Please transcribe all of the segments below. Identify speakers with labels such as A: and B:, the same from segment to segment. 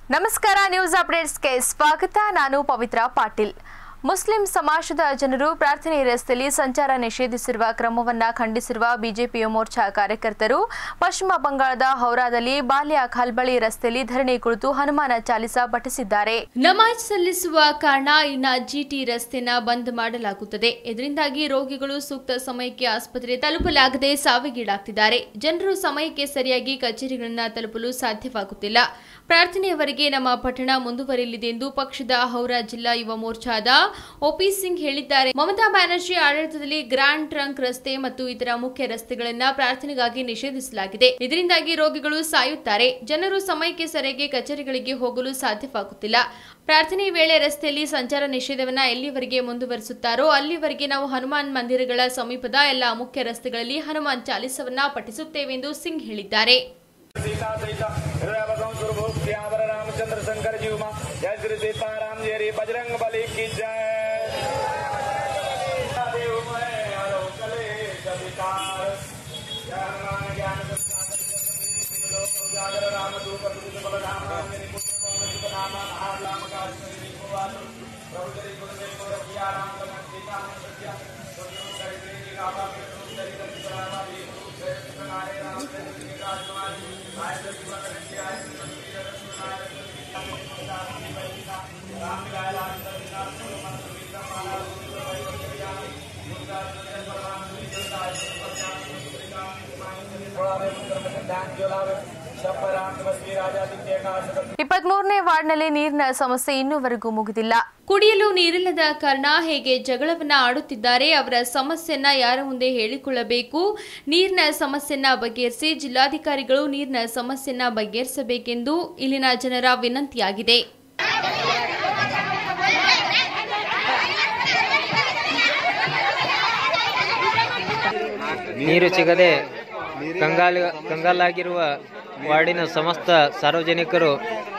A: ನಮಸ್ಕಾರ ನ್ಯೂಸ್ ಅಪ್ಡೇಟ್ಸ್ಗೆ ಸ್ವಾಗತ ನಾನು ಪವಿತ್ರ ಪಾಟೀಲ್ ಮುಸ್ಲಿಂ ಸಮಾಜದ ಜನರು ಪ್ರಾರ್ಥನೆ ರಸ್ತೆಯಲ್ಲಿ ಸಂಚಾರ ನಿಷೇಧಿಸಿರುವ ಕ್ರಮವನ್ನ ಖಂಡಿಸಿರುವ ಬಿಜೆಪಿ ಮೋರ್ಚಾ ಕಾರ್ಯಕರ್ತರು ಪಶ್ಚಿಮ ಬಂಗಾಳದ ಹೌರಾದಲ್ಲಿ ಬಾಲ್ಯ ಖಲ್ಬಳಿ ರಸ್ತೆಯಲ್ಲಿ ಧರಣಿ ಕುಳಿತು ಹನುಮಾನ ಚಾಲಿಸ ಪಠಿಸಿದ್ದಾರೆ ನಮಾಜ್ ಸಲ್ಲಿಸುವ ಕಾರಣ ಇನ್ನ ಜಿಟಿ ರಸ್ತೆನ ಬಂದ್ ಮಾಡಲಾಗುತ್ತದೆ ಇದರಿಂದಾಗಿ ರೋಗಿಗಳು ಸೂಕ್ತ ಸಮಯಕ್ಕೆ ಆಸ್ಪತ್ರೆ ತಲುಪಲಾಗದೆ ಸಾವಿಗೀಡಾಗ್ತಿದ್ದಾರೆ ಜನರು ಸಮಯಕ್ಕೆ ಸರಿಯಾಗಿ ಕಚೇರಿಗಳನ್ನ ತಲುಪಲು ಸಾಧ್ಯವಾಗುತ್ತಿಲ್ಲ ಪ್ರಾರ್ಥನೆಯವರೆಗೆ ನಮ್ಮ ಪಠಣ ಮುಂದುವರಿಯಲಿದೆ ಎಂದು ಪಕ್ಷದ ಹೌರಾ ಜಿಲ್ಲಾ ಯುವ ಮೋರ್ಚಾದ ಒಪಿ ಸಿಂಗ್ ಹೇಳಿದ್ದಾರೆ ಮಮತಾ ಬ್ಯಾನರ್ಜಿ ಆಡಳಿತದಲ್ಲಿ ಗ್ರ್ಯಾಂಡ್ ಟ್ರಂಕ್ ರಸ್ತೆ ಮತ್ತು ಇತರ ಮುಖ್ಯ ರಸ್ತೆಗಳನ್ನ ಪ್ರಾರ್ಥನೆಗಾಗಿ ನಿಷೇಧಿಸಲಾಗಿದೆ ಇದರಿಂದಾಗಿ ರೋಗಿಗಳು ಸಾಯುತ್ತಾರೆ ಜನರು ಸಮಯಕ್ಕೆ ಸರಿಯಾಗಿ ಕಚೇರಿಗಳಿಗೆ ಹೋಗಲು ಸಾಧ್ಯವಾಗುತ್ತಿಲ್ಲ ಪ್ರಾರ್ಥನೆ ವೇಳೆ ರಸ್ತೆಯಲ್ಲಿ ಸಂಚಾರ ನಿಷೇಧವನ್ನ ಎಲ್ಲಿವರೆಗೆ ಮುಂದುವರಿಸುತ್ತಾರೋ ಅಲ್ಲಿವರೆಗೆ ನಾವು ಹನುಮಾನ್ ಮಂದಿರಗಳ ಸಮೀಪದ ಎಲ್ಲ ಮುಖ್ಯ ರಸ್ತೆಗಳಲ್ಲಿ ಹನುಮಾನ್ ಚಾಲಿಸವನ್ನ ಪಠಿಸುತ್ತೇವೆ ಎಂದು ಸಿಂಗ್ ಹೇಳಿದ್ದಾರೆ
B: सीता सहित हृदय सुरभोग सियावर रामचंद्र शंकर जी उमा जय श्री सीताराम जय री बजरंग बली की जय देव मैं हरो कलेश विकार। जय हनुमान ज्ञान प्रसाद लोक उजागर राम दूत तुझ बल राम राम मेरे पुत्र पवन सुत नाम आहार लाम काज मेरी भगवान प्रभु तेरी गुण में को रखिया राम लखन सीता मन सत्या तो जो करे तेरी की गाथा में तुम तेरी गति करावा दी जय कृष्ण नारे राम जय श्री राजकुमारी आय तो जीवन रखिया आय तो मंदिर रसुन नारे सीता में सीता में सीता राम मिलाए राम सीता मन सुविधा माला सुविधा वही वही मुद्रा जय भगवान श्री जनता थोड़ा मंत्र में ध्यान ज्वलावे शब्द राम तपस्वी राजा दिव्य का सदन
A: ಇಪ್ಪತ್ಮೂರನೇ ವಾರ್ಡ್ನಲ್ಲಿ ನೀರಿನ ಸಮಸ್ಯೆ ಇನ್ನೂವರೆಗೂ ಮುಗಿದಿಲ್ಲ ಕುಡಿಯಲು ನೀರಿಲ್ಲದ ಕಾರಣ ಹೇಗೆ ಜಗಳವನ್ನ ಆಡುತ್ತಿದ್ದಾರೆ ಅವರ ಸಮಸ್ಯೆಯನ್ನ ಯಾರ ಮುಂದೆ ಹೇಳಿಕೊಳ್ಳಬೇಕು ನೀರಿನ ಸಮಸ್ಯೆಯನ್ನ ಬಗೆಹರಿಸಿ ಜಿಲ್ಲಾಧಿಕಾರಿಗಳು ನೀರಿನ ಸಮಸ್ಯೆಯನ್ನ ಬಗೆಹರಿಸಬೇಕೆಂದು ಇಲ್ಲಿನ ಜನರ ವಿನಂತಿಯಾಗಿದೆ
C: ನೀರು ಸಿಗದೆ ಕಂಗಾಲ ಕಂಗಾಲಾಗಿರುವ ವಾರ್ಡಿನ ಸಮಸ್ತ ಸಾರ್ವಜನಿಕರು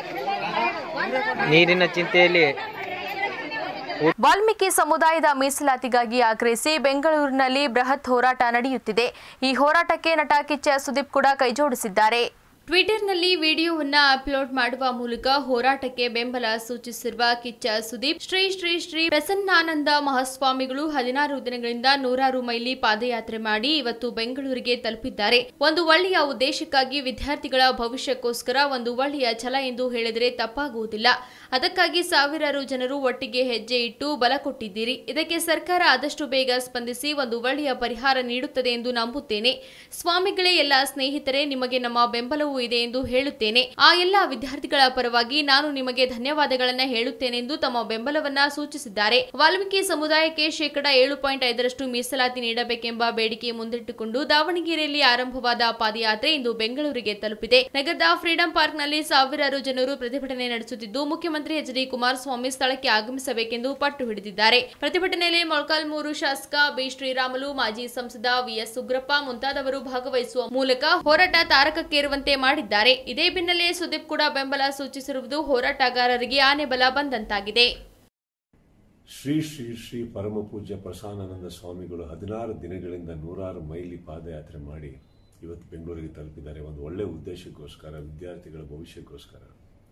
C: ನೀರಿನ ಚಿಂತೆಯಲ್ಲಿ
A: ವಾಲ್ಮೀಕಿ ಸಮುದಾಯದ ಮೀಸಲಾತಿಗಾಗಿ ಆಗ್ರಹಿಸಿ ಬೆಂಗಳೂರಿನಲ್ಲಿ ಬೃಹತ್ ಹೋರಾಟ ನಡೆಯುತ್ತಿದೆ ಈ ಹೋರಾಟಕ್ಕೆ ನಟ ಕಿಚ್ಚ ಸುದೀಪ್ ಕೂಡ ಕೈಜೋಡಿಸಿದ್ದಾರೆ ಟ್ವಿಟರ್ನಲ್ಲಿ ವಿಡಿಯೋವನ್ನ ಅಪ್ಲೋಡ್ ಮಾಡುವ ಮೂಲಕ ಹೋರಾಟಕ್ಕೆ ಬೆಂಬಲ ಸೂಚಿಸಿರುವ ಕಿಚ್ಚ ಸುದೀಪ್ ಶ್ರೀ ಶ್ರೀ ಶ್ರೀ ಪ್ರಸನ್ನಾನಂದ ಮಹಾಸ್ವಾಮಿಗಳು ಹದಿನಾರು ದಿನಗಳಿಂದ ನೂರಾರು ಮೈಲಿ ಪಾದಯಾತ್ರೆ ಮಾಡಿ ಇವತ್ತು ಬೆಂಗಳೂರಿಗೆ ತಲುಪಿದ್ದಾರೆ ಒಂದು ಒಳ್ಳೆಯ ಉದ್ದೇಶಕ್ಕಾಗಿ ವಿದ್ಯಾರ್ಥಿಗಳ ಭವಿಷ್ಯಕ್ಕೋಸ್ಕರ ಒಂದು ಒಳ್ಳೆಯ ಛಲ ಎಂದು ಹೇಳಿದರೆ ತಪ್ಪಾಗುವುದಿಲ್ಲ ಅದಕ್ಕಾಗಿ ಸಾವಿರಾರು ಜನರು ಒಟ್ಟಿಗೆ ಹೆಜ್ಜೆ ಇಟ್ಟು ಬಲ ಕೊಟ್ಟಿದ್ದೀರಿ ಇದಕ್ಕೆ ಸರ್ಕಾರ ಆದಷ್ಟು ಬೇಗ ಸ್ಪಂದಿಸಿ ಒಂದು ಒಳ್ಳೆಯ ಪರಿಹಾರ ನೀಡುತ್ತದೆ ಎಂದು ನಂಬುತ್ತೇನೆ ಸ್ವಾಮಿಗಳೇ ಎಲ್ಲ ಸ್ನೇಹಿತರೆ ನಿಮಗೆ ನಮ್ಮ ಬೆಂಬಲವೂ ಇದೆ ಎಂದು ಹೇಳುತ್ತೇನೆ ಆ ಎಲ್ಲ ವಿದ್ಯಾರ್ಥಿಗಳ ಪರವಾಗಿ ನಾನು ನಿಮಗೆ ಧನ್ಯವಾದಗಳನ್ನ ಹೇಳುತ್ತೇನೆ ಎಂದು ತಮ್ಮ ಬೆಂಬಲವನ್ನ ಸೂಚಿಸಿದ್ದಾರೆ ವಾಲ್ಮೀಕಿ ಸಮುದಾಯಕ್ಕೆ ಶೇಕಡ ಏಳು ಪಾಯಿಂಟ್ ಐದರಷ್ಟು ಮೀಸಲಾತಿ ನೀಡಬೇಕೆಂಬ ಬೇಡಿಕೆ ಮುಂದಿಟ್ಟುಕೊಂಡು ದಾವಣಗೆರೆಯಲ್ಲಿ ಆರಂಭವಾದ ಪಾದಯಾತ್ರೆ ಇಂದು ಬೆಂಗಳೂರಿಗೆ ತಲುಪಿದೆ ನಗರದ ಫ್ರೀಡಂ ಪಾರ್ಕ್ನಲ್ಲಿ ಸಾವಿರಾರು ಜನರು ಪ್ರತಿಭಟನೆ ನಡೆಸುತ್ತಿದ್ದು ಮುಖ್ಯಮಂತ್ರಿ ಎಚ್ ಡಿ ಕುಮಾರಸ್ವಾಮಿ ಸ್ಥಳಕ್ಕೆ ಆಗಮಿಸಬೇಕೆಂದು ಪಟ್ಟು ಹಿಡಿದಿದ್ದಾರೆ ಪ್ರತಿಭಟನೆಯಲ್ಲಿ ಮೊಳಕಾಲ್ಮೂರು ಶಾಸಕ ಬಿ ಶ್ರೀರಾಮುಲು ಮಾಜಿ ಸಂಸದ ವಿಎಸ್ ಉಗ್ರಪ್ಪ ಮುಂತಾದವರು ಭಾಗವಹಿಸುವ ಮೂಲಕ ಹೋರಾಟ ತಾರಕಕ್ಕೇರುವಂತೆ ಮಾಡಿದ್ದಾರೆ ಇದೇ ಬೆನ್ನಲ್ಲೇ ಸುದೀಪ್ ಕೂಡ ಬೆಂಬಲ ಸೂಚಿಸಿರುವುದು ಹೋರಾಟಗಾರರಿಗೆ ಆನೆ ಬಲ ಬಂದಂತಾಗಿದೆ
D: ಶ್ರೀ ಶ್ರೀ ಶ್ರೀ ಪರಮ ಪೂಜ್ಯ ಪ್ರಸನ್ನಾನಂದ ಸ್ವಾಮಿಗಳು ಹದಿನಾರು ದಿನಗಳಿಂದ ನೂರಾರು ಮೈಲಿ ಪಾದಯಾತ್ರೆ ಮಾಡಿ ಇವತ್ತು ಬೆಂಗಳೂರಿಗೆ ತಲುಪಿದ್ದಾರೆ ಒಂದು ಒಳ್ಳೆಯ ಉದ್ದೇಶಕ್ಕೋಸ್ಕರ ವಿದ್ಯಾರ್ಥಿಗಳ ಭವಿಷ್ಯಕ್ಕೋಸ್ಕರ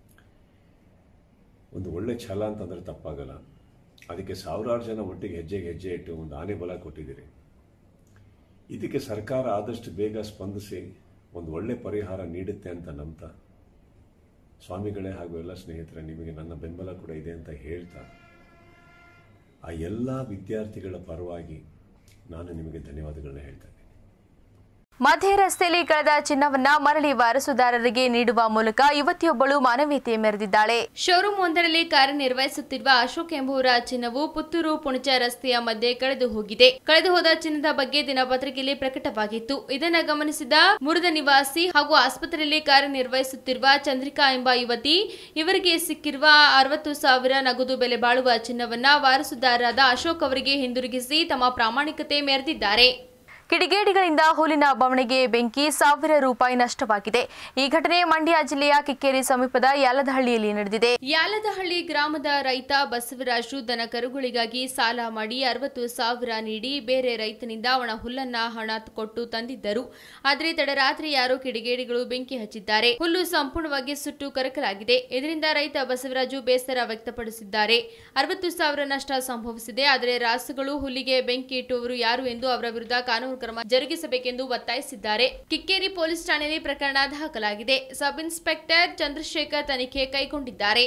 D: ಒಂದು ಒಳ್ಳೆ ಛಲ ಅಂತಂದರೆ ತಪ್ಪಾಗಲ್ಲ ಅದಕ್ಕೆ ಸಾವಿರಾರು ಜನ ಒಟ್ಟಿಗೆ ಹೆಜ್ಜೆಗೆ ಹೆಜ್ಜೆ ಇಟ್ಟು ಒಂದು ಆನೆ ಬಲ ಕೊಟ್ಟಿದ್ದೀರಿ ಇದಕ್ಕೆ ಸರ್ಕಾರ ಆದಷ್ಟು ಬೇಗ ಸ್ಪಂದಿಸಿ ಒಂದು ಒಳ್ಳೆ ಪರಿಹಾರ ನೀಡುತ್ತೆ ಅಂತ ನಂಬ್ತಾ ಸ್ವಾಮಿಗಳೇ ಹಾಗೂ ಎಲ್ಲ ಸ್ನೇಹಿತರೆ ನಿಮಗೆ ನನ್ನ ಬೆಂಬಲ ಕೂಡ ಇದೆ ಅಂತ ಹೇಳ್ತಾ ಆ ಎಲ್ಲ ವಿದ್ಯಾರ್ಥಿಗಳ ಪರವಾಗಿ ನಾನು ನಿಮಗೆ ಧನ್ಯವಾದಗಳನ್ನ ಹೇಳ್ತೇನೆ
A: ಮಧ್ಯ ರಸ್ತೆಯಲ್ಲಿ ಕಳೆದ ಚಿನ್ನವನ್ನ ಮರಳಿ ವಾರಸುದಾರರಿಗೆ ನೀಡುವ ಮೂಲಕ ಯುವತಿಯೊಬ್ಬಳು ಮಾನವೀಯತೆ ಮೆರೆದಿದ್ದಾಳೆ ಶೋರೂಮ್ ಒಂದರಲ್ಲಿ ಕಾರ್ಯನಿರ್ವಹಿಸುತ್ತಿರುವ ಅಶೋಕ್ ಎಂಬುವರ ಚಿನ್ನವು ಪುತ್ತೂರು ಪುಣಚ ರಸ್ತೆಯ ಮಧ್ಯೆ ಕಳೆದು ಹೋಗಿದೆ ಕಳೆದು ಹೋದ ಚಿನ್ನದ ಬಗ್ಗೆ ದಿನಪತ್ರಿಕೆಯಲ್ಲಿ ಪ್ರಕಟವಾಗಿತ್ತು ಇದನ್ನ ಗಮನಿಸಿದ ಮುರದ ನಿವಾಸಿ ಹಾಗೂ ಆಸ್ಪತ್ರೆಯಲ್ಲಿ ಕಾರ್ಯನಿರ್ವಹಿಸುತ್ತಿರುವ ಚಂದ್ರಿಕಾ ಎಂಬ ಯುವತಿ ಇವರಿಗೆ ಸಿಕ್ಕಿರುವ ಅರವತ್ತು ಸಾವಿರ ನಗದು ಬೆಲೆ ಬಾಳುವ ಚಿನ್ನವನ್ನ ವಾರಸುದಾರರಾದ ಅಶೋಕ್ ಅವರಿಗೆ ಹಿಂದಿರುಗಿಸಿ ತಮ್ಮ ಪ್ರಾಮಾಣಿಕತೆ ಮೆರೆದಿದ್ದಾರೆ ಕಿಡಿಗೇಡಿಗಳಿಂದ ಹುಲಿನ ಬವಣೆಗೆ ಬೆಂಕಿ ಸಾವಿರ ರೂಪಾಯಿ ನಷ್ಟವಾಗಿದೆ ಈ ಘಟನೆ ಮಂಡ್ಯ ಜಿಲ್ಲೆಯ ಕಿಕ್ಕೇರಿ ಸಮೀಪದ ಯಾಲದಹಳ್ಳಿಯಲ್ಲಿ ನಡೆದಿದೆ ಯಾಲದಹಳ್ಳಿ ಗ್ರಾಮದ ರೈತ ಬಸವರಾಜು ದನ ಕರುಗಳಿಗಾಗಿ ಸಾಲ ಮಾಡಿ ಅರವತ್ತು ಸಾವಿರ ನೀಡಿ ಬೇರೆ ರೈತನಿಂದ ಒಣ ಹುಲ್ಲನ್ನ ಹಣ ಕೊಟ್ಟು ತಂದಿದ್ದರು ಆದರೆ ತಡರಾತ್ರಿ ಯಾರೋ ಕಿಡಿಗೇಡಿಗಳು ಬೆಂಕಿ ಹಚ್ಚಿದ್ದಾರೆ ಹುಲ್ಲು ಸಂಪೂರ್ಣವಾಗಿ ಸುಟ್ಟು ಕರಕಲಾಗಿದೆ ಇದರಿಂದ ರೈತ ಬಸವರಾಜು ಬೇಸರ ವ್ಯಕ್ತಪಡಿಸಿದ್ದಾರೆ ಅರವತ್ತು ಸಾವಿರ ನಷ್ಟ ಸಂಭವಿಸಿದೆ ಆದರೆ ರಾಸುಗಳು ಹುಲ್ಲಿಗೆ ಬೆಂಕಿ ಇಟ್ಟುವವರು ಯಾರು ಎಂದು ಅವರ ವಿರುದ್ಧ ಕಾನೂನು ಕ್ರಮ ಜರುಗಿಸಬೇಕೆಂದು ಒತ್ತಾಯಿಸಿದ್ದಾರೆ ಕಿಕ್ಕೇರಿ ಪೊಲೀಸ್ ಠಾಣೆಯಲ್ಲಿ ಪ್ರಕರಣ ದಾಖಲಾಗಿದೆ ಸಬ್ ಇನ್ಸ್ಪೆಕ್ಟರ್ ಚಂದ್ರಶೇಖರ್ ತನಿಖೆ ಕೈಗೊಂಡಿದ್ದಾರೆ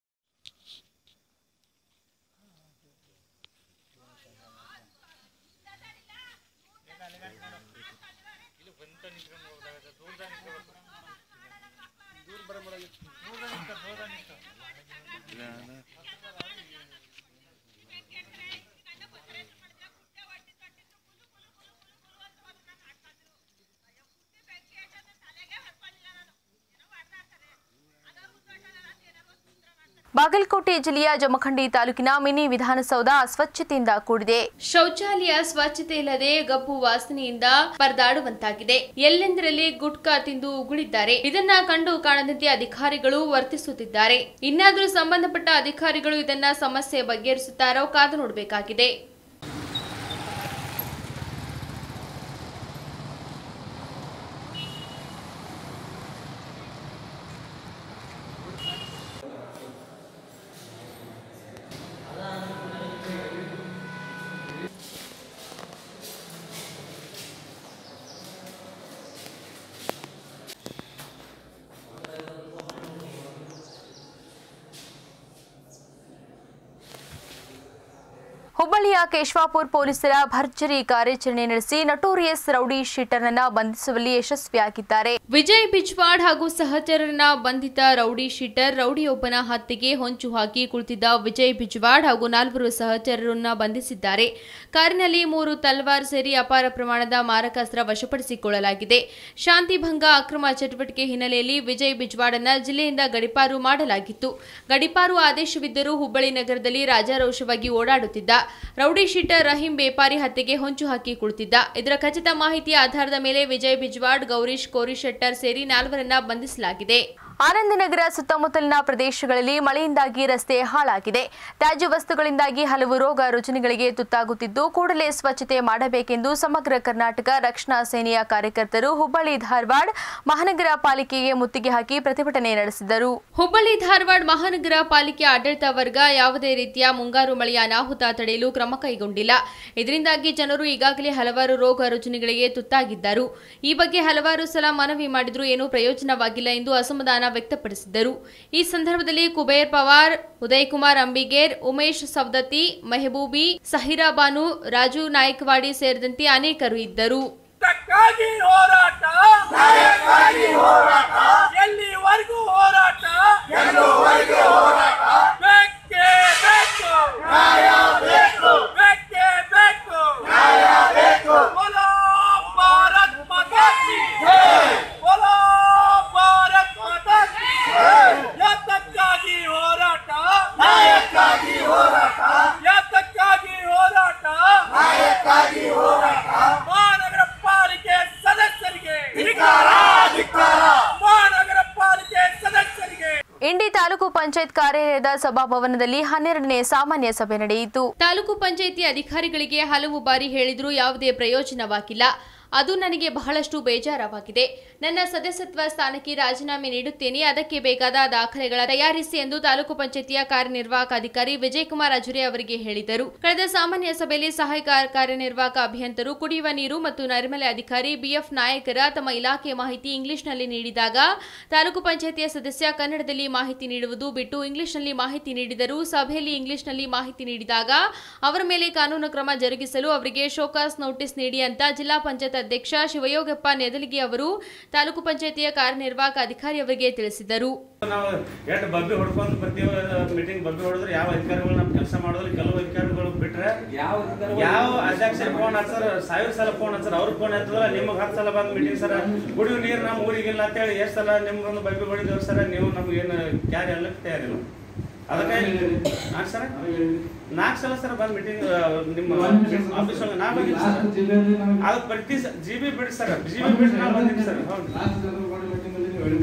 A: ಬಾಗಲಕೋಟೆ ಜಿಲ್ಲೆಯ ಜಮಖಂಡಿ ತಾಲೂಕಿನ ಮಿನಿ ವಿಧಾನಸೌಧ ಅಸ್ವಚ್ಛತೆಯಿಂದ ಕೂಡಿದೆ ಶೌಚಾಲಯ ಸ್ವಚ್ಛತೆ ಇಲ್ಲದೆ ಗಬ್ಬು ವಾಸನೆಯಿಂದ ಪರದಾಡುವಂತಾಗಿದೆ ಎಲ್ಲೆಂದರಲ್ಲಿ ಗುಟ್ಕಾ ತಿಂದು ಉಗುಳಿದ್ದಾರೆ ಇದನ್ನ ಕಂಡು ಕಾಣದಂತೆ ಅಧಿಕಾರಿಗಳು ವರ್ತಿಸುತ್ತಿದ್ದಾರೆ ಇನ್ನಾದರೂ ಸಂಬಂಧಪಟ್ಟ ಅಧಿಕಾರಿಗಳು ಇದನ್ನ ಸಮಸ್ಯೆ ಬಗೆಹರಿಸುತ್ತಾರೋ ಕಾದು ನೋಡಬೇಕಾಗಿದೆ ಹುಬ್ಬಳ್ಳಿಯ ಕೇಶವಾಪುರ್ ಪೊಲೀಸರ ಭರ್ಜರಿ ಕಾರ್ಯಾಚರಣೆ ನಡೆಸಿ ನಟೋರಿಯಸ್ ರೌಡಿ ಶೀಟರ್ನನ್ನ ಬಂಧಿಸುವಲ್ಲಿ ಯಶಸ್ವಿಯಾಗಿದ್ದಾರೆ ವಿಜಯ್ ಬಿಜ್ವಾಡ್ ಹಾಗೂ ಸಹಚರರನ್ನ ಬಂಧಿತ ರೌಡಿ ಶೀಟರ್ ರೌಡಿಯೊಬ್ಬನ ಹತ್ಯೆಗೆ ಹೊಂಚು ಹಾಕಿ ಕುಳಿತಿದ್ದ ವಿಜಯ್ ಬಿಜ್ವಾಡ್ ಹಾಗೂ ನಾಲ್ವರು ಸಹಚರರನ್ನ ಬಂಧಿಸಿದ್ದಾರೆ ಕಾರಿನಲ್ಲಿ ಮೂರು ತಲ್ವಾರ್ ಸೇರಿ ಅಪಾರ ಪ್ರಮಾಣದ ಮಾರಕಾಸ್ತ್ರ ವಶಪಡಿಸಿಕೊಳ್ಳಲಾಗಿದೆ ಶಾಂತಿಭಂಗ ಅಕ್ರಮ ಚಟುವಟಿಕೆ ಹಿನ್ನೆಲೆಯಲ್ಲಿ ವಿಜಯ್ ಬಿಜ್ವಾಡನ್ನ ಜಿಲ್ಲೆಯಿಂದ ಗಡಿಪಾರು ಮಾಡಲಾಗಿತ್ತು ಗಡಿಪಾರು ಆದೇಶವಿದ್ದರೂ ಹುಬ್ಬಳ್ಳಿ ನಗರದಲ್ಲಿ ರಾಜಾರೋಷವಾಗಿ ಓಡಾಡುತ್ತಿದ್ದ ರೌಡಿ ಶೀಟರ್ ರಹೀಂ ಬೇಪಾರಿ ಹತ್ಯೆಗೆ ಹೊಂಚು ಹಾಕಿ ಕುಳಿತಿದ್ದ ಇದರ ಖಚಿತ ಮಾಹಿತಿಯ ಆಧಾರದ ಮೇಲೆ ವಿಜಯ್ ಬಿಜ್ವಾಡ್ ಗೌರೀಶ್ ಕೋರಿಶೆಟ್ಟರ್ ಸೇರಿ ನಾಲ್ವರನ್ನ ಬಂಧಿಸಲಾಗಿದೆ ಆನಂದನಗರ ಸುತ್ತಮುತ್ತಲಿನ ಪ್ರದೇಶಗಳಲ್ಲಿ ಮಳೆಯಿಂದಾಗಿ ರಸ್ತೆ ಹಾಳಾಗಿದೆ ತ್ಯಾಜ್ಯ ವಸ್ತುಗಳಿಂದಾಗಿ ಹಲವು ರೋಗ ರುಜಿನಗಳಿಗೆ ತುತ್ತಾಗುತ್ತಿದ್ದು ಕೂಡಲೇ ಸ್ವಚ್ಛತೆ ಮಾಡಬೇಕೆಂದು ಸಮಗ್ರ ಕರ್ನಾಟಕ ರಕ್ಷಣಾ ಸೇನೆಯ ಕಾರ್ಯಕರ್ತರು ಹುಬ್ಬಳ್ಳಿ ಧಾರವಾಡ ಮಹಾನಗರ ಪಾಲಿಕೆಗೆ ಮುತ್ತಿಗೆ ಹಾಕಿ ಪ್ರತಿಭಟನೆ ನಡೆಸಿದರು ಹುಬ್ಬಳ್ಳಿ ಧಾರವಾಡ ಮಹಾನಗರ ಪಾಲಿಕೆ ಆಡಳಿತ ವರ್ಗ ಯಾವುದೇ ರೀತಿಯ ಮುಂಗಾರು ಮಳೆಯ ಅನಾಹುತ ತಡೆಯಲು ಕ್ರಮ ಕೈಗೊಂಡಿಲ್ಲ ಇದರಿಂದಾಗಿ ಜನರು ಈಗಾಗಲೇ ಹಲವಾರು ರೋಗ ರುಜಿನಗಳಿಗೆ ತುತ್ತಾಗಿದ್ದರು ಈ ಬಗ್ಗೆ ಹಲವಾರು ಸಲ ಮನವಿ ಮಾಡಿದರೂ ಏನೂ ಪ್ರಯೋಜನವಾಗಿಲ್ಲ ಎಂದು ಅಸಮಾಧಾನ ವ್ಯಕ್ತಪಡಿಸಿದ್ದರು ಈ ಸಂದರ್ಭದಲ್ಲಿ ಕುಬೇರ್ ಪವಾರ್ ಉದಯ್ ಕುಮಾರ್ ಅಂಬಿಗೇರ್ ಉಮೇಶ್ ಸವದತ್ತಿ ಮೆಹಬೂಬಿ ಸಹಿರಾ ಬಾನು ರಾಜು ನಾಯಕ್ವಾಡಿ ಸೇರಿದಂತೆ ಅನೇಕರು ಇದ್ದರು
B: ಇದಕ್ಕಾಗಿ ಹೋರಾಟ ಎಲ್ಲಿವರೆಗೂ ಹೋರಾಟ ಬೇಕೇ ಬೇಕು ಬೇಕೇ ಬೇಕು ಬೋಲೋ ಭಾರತ್ ಮಾತಾ ಕಿ ಬೋಲೋ ಭಾರತ್ ಮಾತಾ ಕಿ ಯಾತಕ್ಕಾಗಿ ಹೋರಾಟ ಯಾತಕ್ಕಾಗಿ ಹೋರಾಟ ಮಹಾನಗರ ಪಾಲಿಕೆ ಸದಸ್ಯರಿಗೆ ಮಹಾನಗರ ಪಾಲಿಕೆ ಸದಸ್ಯರಿಗೆ
A: ಇಂಡಿ ತಾಲೂಕು ಪಂಚಾಯತ್ ಕಾರ್ಯಾಲಯದ ಸಭಾಭವನದಲ್ಲಿ ಹನ್ನೆರಡನೇ ಸಾಮಾನ್ಯ ಸಭೆ ನಡೆಯಿತು ತಾಲೂಕು ಪಂಚಾಯಿತಿ ಅಧಿಕಾರಿಗಳಿಗೆ ಹಲವು ಬಾರಿ ಹೇಳಿದರೂ ಯಾವುದೇ ಪ್ರಯೋಜನವಾಗಿಲ್ಲ ಅದು ನನಗೆ ಬಹಳಷ್ಟು ಬೇಜಾರವಾಗಿದೆ ನನ್ನ ಸದಸ್ಯತ್ವ ಸ್ಥಾನಕ್ಕೆ ರಾಜೀನಾಮೆ ನೀಡುತ್ತೇನೆ ಅದಕ್ಕೆ ಬೇಕಾದ ದಾಖಲೆಗಳ ತಯಾರಿಸಿ ಎಂದು ತಾಲೂಕು ಪಂಚಾಯಿತಿಯ ಕಾರ್ಯನಿರ್ವಾಹಕ ಅಧಿಕಾರಿ ವಿಜಯಕುಮಾರ್ ಅಜುರೆ ಅವರಿಗೆ ಹೇಳಿದರು ಕಳೆದ ಸಾಮಾನ್ಯ ಸಭೆಯಲ್ಲಿ ಸಹಾಯಕ ಕಾರ್ಯನಿರ್ವಾಹಕ ಅಭಿಯಂತರು ಕುಡಿಯುವ ನೀರು ಮತ್ತು ನೈರ್ಮಲ್ಯ ಅಧಿಕಾರಿ ಬಿಎಫ್ ನಾಯಕರ ತಮ್ಮ ಇಲಾಖೆ ಮಾಹಿತಿ ಇಂಗ್ಲಿಷ್ನಲ್ಲಿ ನೀಡಿದಾಗ ತಾಲೂಕು ಪಂಚಾಯಿತಿಯ ಸದಸ್ಯ ಕನ್ನಡದಲ್ಲಿ ಮಾಹಿತಿ ನೀಡುವುದು ಬಿಟ್ಟು ಇಂಗ್ಲಿಷ್ನಲ್ಲಿ ಮಾಹಿತಿ ನೀಡಿದರು ಸಭೆಯಲ್ಲಿ ಇಂಗ್ಲಿಷ್ನಲ್ಲಿ ಮಾಹಿತಿ ನೀಡಿದಾಗ ಅವರ ಮೇಲೆ ಕಾನೂನು ಕ್ರಮ ಜರುಗಿಸಲು ಅವರಿಗೆ ಶೋಕಾಸ್ ನೋಟಿಸ್ ನೀಡಿ ಅಂತ ಜಿಲ್ಲಾ ಪಂಚಾಯತ್ ಅಧ್ಯಕ್ಷ ಶಿವಯೋಗಪ್ಪ ನೆದಲಿಗೆ ಅವರು ತಾಲೂಕು ಪಂಚಾಯಿತಿಯ ಕಾರ್ಯನಿರ್ವಾಹಕ ಅಧಿಕಾರಿ ಅವರಿಗೆ ತಿಳಿಸಿದರು
E: ನಾವು ಎಷ್ಟು ಬಬ್ಬಿ ಹೊಡ್ಕೊಂಡು ಬರ್ತೀವಿ ಮೀಟಿಂಗ್ ಬಬ್ಬಿ ಹೊಡೆದ್ರೆ ಯಾವ ಅಧಿಕಾರಿಗಳು ನಮ್ಮ ಕೆಲಸ ಮಾಡೋದ್ರಲ್ಲಿ ಕೆಲವು ಅಧಿಕಾರಿಗಳು ಬಿಟ್ರೆ ಯಾವ ಅಧ್ಯಕ್ಷರು ಫೋನ್ ಹಚ್ಚಾರ ಸಾವಿರ ಸಲ ಫೋನ್ ಹಚ್ಚಾರ ಅವ್ರ ಫೋನ್ ಹತ್ತದ್ರ ನಿಮಗೆ ಹತ್ತು ಸಲ ಬಂದ್ ಮೀಟಿಂಗ್ ಸರ್ ಕುಡಿಯೋ ನೀರು ನಮ್ಮ ಊರಿಗಿಲ್ಲ ಅಂತೇಳಿ ಎಷ್ಟು ಸಲ ನಿಮ್ಗೊಂದು ಬಬ್ಬಿ ಹೊಡಿದೇವ್ ಸರ್ ನೀವು ನಮ್ಗೆ ಏನು ಕ್ಯಾರಿ ಅಲ್ಲಕ್ಕೆ ತಯಾರಿಲ್ಲ ಅದಕ್ಕೆ ಹಾಂ ಸರ್ ನಾಲ್ಕು ಸಲ ಸರ್ ಬಂದು ಮೀಟಿಂಗ್ ನಿಮ್ಮ ಆಫೀಸ್ ಒಳಗೆ ನಾ ಬಂದಿಲ್ಲ ಸರ್ ಅದು ಪ್ರತಿ ಜಿ ಬಿ ಬಿಡಿ ಸರ್ ಜಿ ಬಿ ಬಿಡಿ ನಾ ಬಂದಿನಿ ಸರ್ ಹೌದು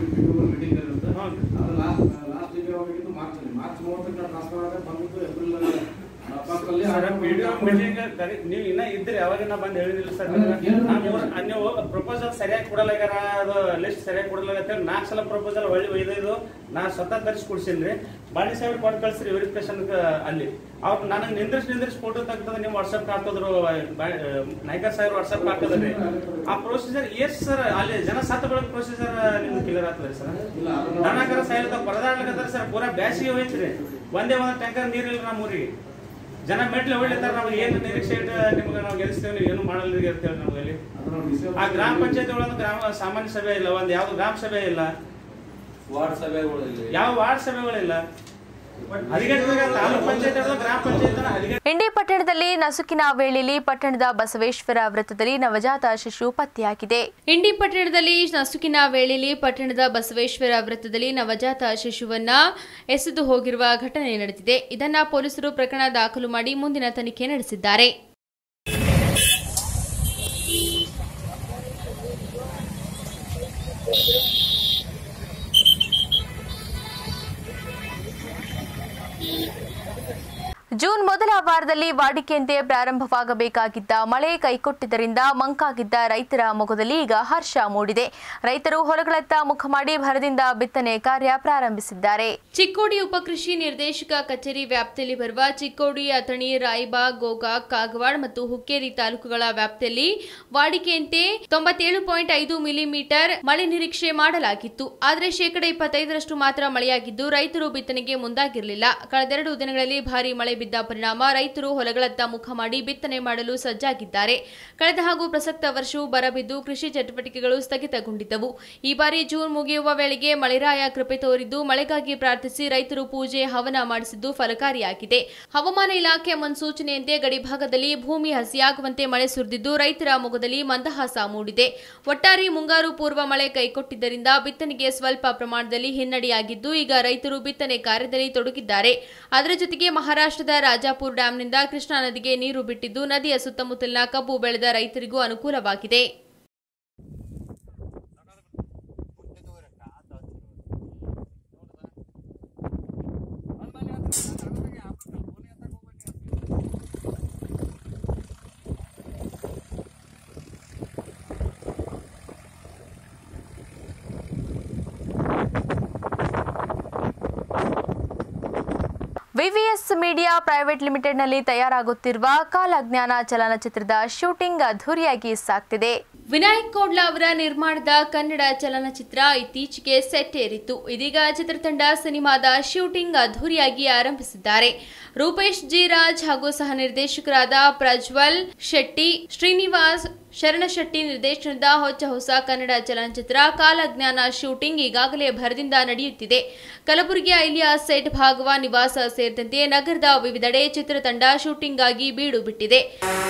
E: ಸರ್ ವಿಡಿಯೋ ಮೀಟಿಂಗ್ ನೀವು ಇನ್ನ ಇದ್ರಿ ಅವಾಗ ನಾ ಬಂದು ಹೇಳಿದಿಲ್ಲ ಸರ್ ನೀವು ಪ್ರಪೋಸಲ್ ಸರಿಯಾಗಿ ಕೊಡಲಾಗ್ಯಾರ ಅದು ಲಿಸ್ಟ್ ಸರಿಯಾಗಿ ಕೊಡಲಾಗತ್ತೆ ನಾಲ್ಕು ಸಲ ಪ್ರಪೋಸಲ್ ಒಳ್ಳೆ ಒಯ್ದಿದ್ದು ನಾ ಸ್ವತಃ ತರಿಸಿ ಕೊಡ್ಸಿನ್ರಿ ಬಾಣಿ ಸಾಹೇಬ್ ಕೊಟ್ಟು ಕಳ್ಸ್ರಿ ವೆರಿಫಿಕೇಶನ್ ಅಲ್ಲಿ ಅವ್ರು ನನಗೆ ನಿಂದ್ರಿಸಿ ನಿಂದ್ರಿಸಿ ಫೋಟೋ ತೆಗ್ದು ನೀವು ವಾಟ್ಸಪ್ ಹಾಕಿದ್ರು ನಾಯ್ಕರ್ ಸಾಹೇಬ್ ವಾಟ್ಸಪ್ ಹಾಕಿದ್ರಿ ಆ ಪ್ರೊಸೀಜರ್ ಎಸ್ ಸರ್ ಅಲ್ಲಿ ಜನ ಸತ್ತ ಬೆಳಗ್ಗೆ ಪ್ರೊಸೀಜರ್ ನಿಮ್ಗೆ ಕ್ಲಿಯರ್ ಆಗ್ತದೆ ಸರ್ ದನಕರ ಸಾಯಿಲ್ದ ಪರದಾಡ್ಲಿಕ್ಕಂದ್ರೆ ಸರ್ ಪೂರಾ ಬ್ಯಾಸಿಗೆ ಹೋಯ್ತ್ರಿ ಒಂದೇ ಒಂದು ಟ್ಯಾಂಕರ್ ನೀರಿಲ್ಲ ನಮ್ಮ ಊರಿಗೆ ಜನ ಮೆಟ್ಲು ಹೊಳಿತಾರ ನಾವು ಏನು ನಿರೀಕ್ಷೆ ಇಟ್ಟು ನಿಮ್ಗೆ ನಾವು ಗೆಲ್ಲಿಸ್ತೇವೆ ನೀವು ಏನು ಮಾಡಲ್ಲ ಇರ್ತೇವೆ ನಮ್ಗೆ ಅಲ್ಲಿ ಆ ಗ್ರಾಮ ಪಂಚಾಯತಿ ಒಳಗೆ ಗ್ರಾಮ ಸಾಮಾನ್ಯ ಸಭೆ ಇಲ್ಲ ಒಂದು ಯಾವ್ದು ಗ್ರಾಮ ಸಭೆ ಇಲ್ಲ
F: ವಾರ್ಡ್ ಸಭೆಗಳಲ್ಲಿ
E: ಯಾವ ವಾರ್ಡ್ ಸಭೆಗಳಿಲ್ಲ ಹದಿಗೆಟ್ಟಿಗೆ ತಾಲೂಕ್ ಪಂಚಾಯತ್ ಗ್ರಾಮ ಪಂಚಾಯತ್ ಹದಿಗೆಟ್ಟು
A: ಇಂಡಿ ಪಟ್ಟಣದಲ್ಲಿ ನಸುಕಿನ ವೇಳೆಯಲ್ಲಿ ಪಟ್ಟಣದ ಬಸವೇಶ್ವರ ವೃತ್ತದಲ್ಲಿ ನವಜಾತ ಶಿಶು ಪತ್ತೆಯಾಗಿದೆ ಇಂಡಿ ಪಟ್ಟಣದಲ್ಲಿ ನಸುಕಿನ ವೇಳೆಯಲ್ಲಿ ಪಟ್ಟಣದ ಬಸವೇಶ್ವರ ವೃತ್ತದಲ್ಲಿ ನವಜಾತ ಶಿಶುವನ್ನ ಎಸೆದು ಹೋಗಿರುವ ಘಟನೆ ನಡೆದಿದೆ ಇದನ್ನ ಪೊಲೀಸರು ಪ್ರಕರಣ ದಾಖಲು ಮಾಡಿ ಮುಂದಿನ ತನಿಖೆ ನಡೆಸಿದ್ದಾರೆ ಜೂನ್ ಮೊದಲ ವಾರದಲ್ಲಿ ವಾಡಿಕೆಯಂತೆ ಪ್ರಾರಂಭವಾಗಬೇಕಾಗಿದ್ದ ಮಳೆ ಕೈಕೊಟ್ಟಿದ್ದರಿಂದ ಮಂಕಾಗಿದ್ದ ರೈತರ ಮೊಗದಲ್ಲಿ ಈಗ ಹರ್ಷ ಮೂಡಿದೆ ರೈತರು ಹೊಲಗಳತ್ತ ಮುಖ ಮಾಡಿ ಭರದಿಂದ ಬಿತ್ತನೆ ಕಾರ್ಯ ಪ್ರಾರಂಭಿಸಿದ್ದಾರೆ ಚಿಕ್ಕೋಡಿ ಉಪಕೃಷಿ ನಿರ್ದೇಶಕ ಕಚೇರಿ ವ್ಯಾಪ್ತಿಯಲ್ಲಿ ಬರುವ ಚಿಕ್ಕೋಡಿ ಅಥಣಿ ರಾಯಬಾಗ್ ಗೋಕಾಕ್ ಕಾಗವಾಡ್ ಮತ್ತು ಹುಕ್ಕೇರಿ ತಾಲೂಕುಗಳ ವ್ಯಾಪ್ತಿಯಲ್ಲಿ ವಾಡಿಕೆಯಂತೆ ತೊಂಬತ್ತೇಳು ಪಾಯಿಂಟ್ ಐದು ಮಿಲಿಮೀಟರ್ ಮಳೆ ನಿರೀಕ್ಷೆ ಮಾಡಲಾಗಿತ್ತು ಆದರೆ ಶೇಕಡ ಇಪ್ಪತ್ತೈದರಷ್ಟು ಮಾತ್ರ ಮಳೆಯಾಗಿದ್ದು ರೈತರು ಬಿತ್ತನೆಗೆ ಮುಂದಾಗಿರಲಿಲ್ಲ ಕಳೆದೆರಡು ದಿನಗಳಲ್ಲಿ ಭಾರಿ ಮಳೆ ಬಿದ್ದ ಪರಿಣಾಮ ರೈತರು ಹೊಲಗಳತ್ತ ಮುಖ ಮಾಡಿ ಬಿತ್ತನೆ ಮಾಡಲು ಸಜ್ಜಾಗಿದ್ದಾರೆ ಕಳೆದ ಹಾಗೂ ಪ್ರಸಕ್ತ ವರ್ಷವೂ ಬರಬಿದ್ದು ಕೃಷಿ ಚಟುವಟಿಕೆಗಳು ಸ್ಥಗಿತಗೊಂಡಿದ್ದವು ಈ ಬಾರಿ ಜೂನ್ ಮುಗಿಯುವ ವೇಳೆಗೆ ಮಳೆರಾಯ ಕೃಪೆ ತೋರಿದ್ದು ಮಳೆಗಾಗಿ ಪ್ರಾರ್ಥಿಸಿ ರೈತರು ಪೂಜೆ ಹವನ ಮಾಡಿಸಿದ್ದು ಫಲಕಾರಿಯಾಗಿದೆ ಹವಾಮಾನ ಇಲಾಖೆ ಮುನ್ಸೂಚನೆಯಂತೆ ಗಡಿಭಾಗದಲ್ಲಿ ಭೂಮಿ ಹಸಿಯಾಗುವಂತೆ ಮಳೆ ಸುರಿದಿದ್ದು ರೈತರ ಮೊಗದಲ್ಲಿ ಮಂದಹಾಸ ಮೂಡಿದೆ ಒಟ್ಟಾರೆ ಮುಂಗಾರು ಪೂರ್ವ ಮಳೆ ಕೈಕೊಟ್ಟಿದ್ದರಿಂದ ಬಿತ್ತನೆಗೆ ಸ್ವಲ್ಪ ಪ್ರಮಾಣದಲ್ಲಿ ಹಿನ್ನಡೆಯಾಗಿದ್ದು ಈಗ ರೈತರು ಬಿತ್ತನೆ ಕಾರ್ಯದಲ್ಲಿ ತೊಡಗಿದ್ದಾರೆ ಅದರ ಜೊತೆಗೆ ಮಹಾರಾಷ್ಟ್ರದ ರಾಜಾಪುರ ಡ್ಯಾಂನಿಂದ ಕೃಷ್ಣಾ ನದಿಗೆ ನೀರು ಬಿಟ್ಟಿದ್ದು ನದಿಯ ಸುತ್ತಮುತ್ತಲಿನ ಕಬ್ಬು ಬೆಳೆದ ರೈತರಿಗೂ ಅನುಕೂಲವಾಗಿದೆ ವಿವಿಎಸ್ ಮೀಡಿಯಾ ಪ್ರೈವೇಟ್ ಲಿಮಿಟೆಡ್ನಲ್ಲಿ ತಯಾರಾಗುತ್ತಿರುವ ಕಾಲಜ್ಞಾನ ಚಲನಚಿತ್ರದ ಶೂಟಿಂಗ್ ಅದ್ಧೂರಿಯಾಗಿ ಸಾಗ್ತಿದೆ ವಿನಾಯಕ್ ಕೋಡ್ಲ ಅವರ ನಿರ್ಮಾಣದ ಕನ್ನಡ ಚಲನಚಿತ್ರ ಇತ್ತೀಚೆಗೆ ಸೆಟ್ ಏರಿತ್ತು ಇದೀಗ ಚಿತ್ರತಂಡ ಸಿನಿಮಾದ ಶೂಟಿಂಗ್ ಅದ್ಧೂರಿಯಾಗಿ ಆರಂಭಿಸಿದ್ದಾರೆ ರೂಪೇಶ್ ಜಿ ರಾಜ್ ಹಾಗೂ ಸಹ ನಿರ್ದೇಶಕರಾದ ಪ್ರಜ್ವಲ್ ಶೆಟ್ಟಿ ಶ್ರೀನಿವಾಸ್ ಶರಣಶೆಟ್ಟಿ ನಿರ್ದೇಶನದ ಹೊಚ್ಚ ಹೊಸ ಕನ್ನಡ ಚಲನಚಿತ್ರ ಕಾಲಜ್ಞಾನ ಶೂಟಿಂಗ್ ಈಗಾಗಲೇ ಭರದಿಂದ ನಡೆಯುತ್ತಿದೆ ಕಲಬುರಗಿಯ ಇಲಿಯಾ ಸೆಟ್ ಭಾಗವ ನಿವಾಸ ಸೇರಿದಂತೆ ನಗರದ ವಿವಿಧೆಡೆ ಚಿತ್ರತಂಡ ಶೂಟಿಂಗ್ಗಾಗಿ ಬೀಡು ಬಿಟ್ಟಿದೆ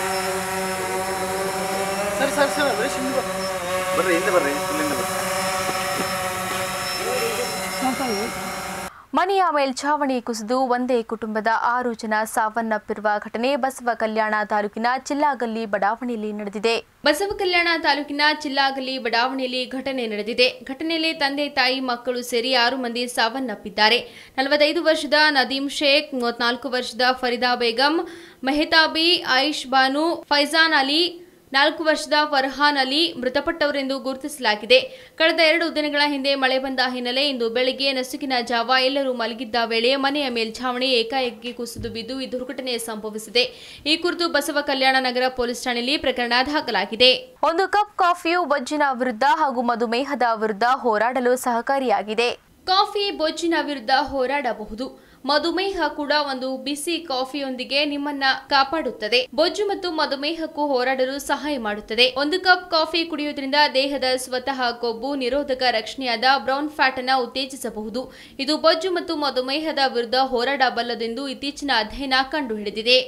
A: ಮನೆಯ ಮೇಲ್ಛಾವಣಿ ಕುಸಿದು ಒಂದೇ ಕುಟುಂಬದ ಆರು ಜನ ಸಾವನ್ನಪ್ಪಿರುವ ಘಟನೆ ಬಸವ ಕಲ್ಯಾಣ ತಾಲೂಕಿನ ಚಿಲ್ಲಾಗಲ್ಲಿ ಬಡಾವಣೆಯಲ್ಲಿ ನಡೆದಿದೆ ಬಸವ ಕಲ್ಯಾಣ ತಾಲೂಕಿನ ಚಿಲ್ಲಾಗಲ್ಲಿ ಬಡಾವಣೆಯಲ್ಲಿ ಘಟನೆ ನಡೆದಿದೆ ಘಟನೆಯಲ್ಲಿ ತಂದೆ ತಾಯಿ ಮಕ್ಕಳು ಸೇರಿ ಆರು ಮಂದಿ ಸಾವನ್ನಪ್ಪಿದ್ದಾರೆ ನಲವತ್ತೈದು ವರ್ಷದ ನದೀಂ ಶೇಖ್ ಮೂವತ್ನಾಲ್ಕು ವರ್ಷದ ಫರೀದಾ ಬೇಗಂ ಮೆಹತಾಬಿ ಆಯಿಷ್ ಬಾನು ಫೈಜಾನ್ ಅಲಿ ನಾಲ್ಕು ವರ್ಷದ ಫರ್ಹಾನ್ ಅಲಿ ಮೃತಪಟ್ಟವರೆಂದು ಗುರುತಿಸಲಾಗಿದೆ ಕಳೆದ ಎರಡು ದಿನಗಳ ಹಿಂದೆ ಮಳೆ ಬಂದ ಹಿನ್ನೆಲೆ ಇಂದು ಬೆಳಗ್ಗೆ ನಸುಕಿನ ಜಾವ ಎಲ್ಲರೂ ಮಲಗಿದ್ದ ವೇಳೆ ಮನೆಯ ಮೇಲ್ಛಾವಣಿ ಏಕಾಏಕಿ ಕುಸಿದು ಬಿದ್ದು ಈ ದುರ್ಘಟನೆ ಸಂಭವಿಸಿದೆ ಈ ಕುರಿತು ಬಸವ ಕಲ್ಯಾಣ ನಗರ ಪೊಲೀಸ್ ಠಾಣೆಯಲ್ಲಿ ಪ್ರಕರಣ ದಾಖಲಾಗಿದೆ ಒಂದು ಕಪ್ ಕಾಫಿಯು ಬೊಜ್ಜಿನ ವಿರುದ್ಧ ಹಾಗೂ ಮಧುಮೇಹದ ವಿರುದ್ಧ ಹೋರಾಡಲು ಸಹಕಾರಿಯಾಗಿದೆ ಕಾಫಿ ಬೊಜ್ಜಿನ ವಿರುದ್ಧ ಹೋರಾಡಬಹುದು ಮಧುಮೇಹ ಕೂಡ ಒಂದು ಬಿಸಿ ಕಾಫಿಯೊಂದಿಗೆ ನಿಮ್ಮನ್ನ ಕಾಪಾಡುತ್ತದೆ ಬೊಜ್ಜು ಮತ್ತು ಮಧುಮೇಹಕ್ಕೂ ಹೋರಾಡಲು ಸಹಾಯ ಮಾಡುತ್ತದೆ ಒಂದು ಕಪ್ ಕಾಫಿ ಕುಡಿಯುವುದರಿಂದ ದೇಹದ ಸ್ವತಃ ಕೊಬ್ಬು ನಿರೋಧಕ ರಕ್ಷಣೆಯಾದ ಬ್ರೌನ್ ಫ್ಯಾಟ್ ಅನ್ನ ಉತ್ತೇಜಿಸಬಹುದು ಇದು ಬೊಜ್ಜು ಮತ್ತು ಮಧುಮೇಹದ ವಿರುದ್ಧ ಹೋರಾಡಬಲ್ಲದೆಂದು ಇತ್ತೀಚಿನ ಅಧ್ಯಯನ ಕಂಡುಹಿಡಿದಿದೆ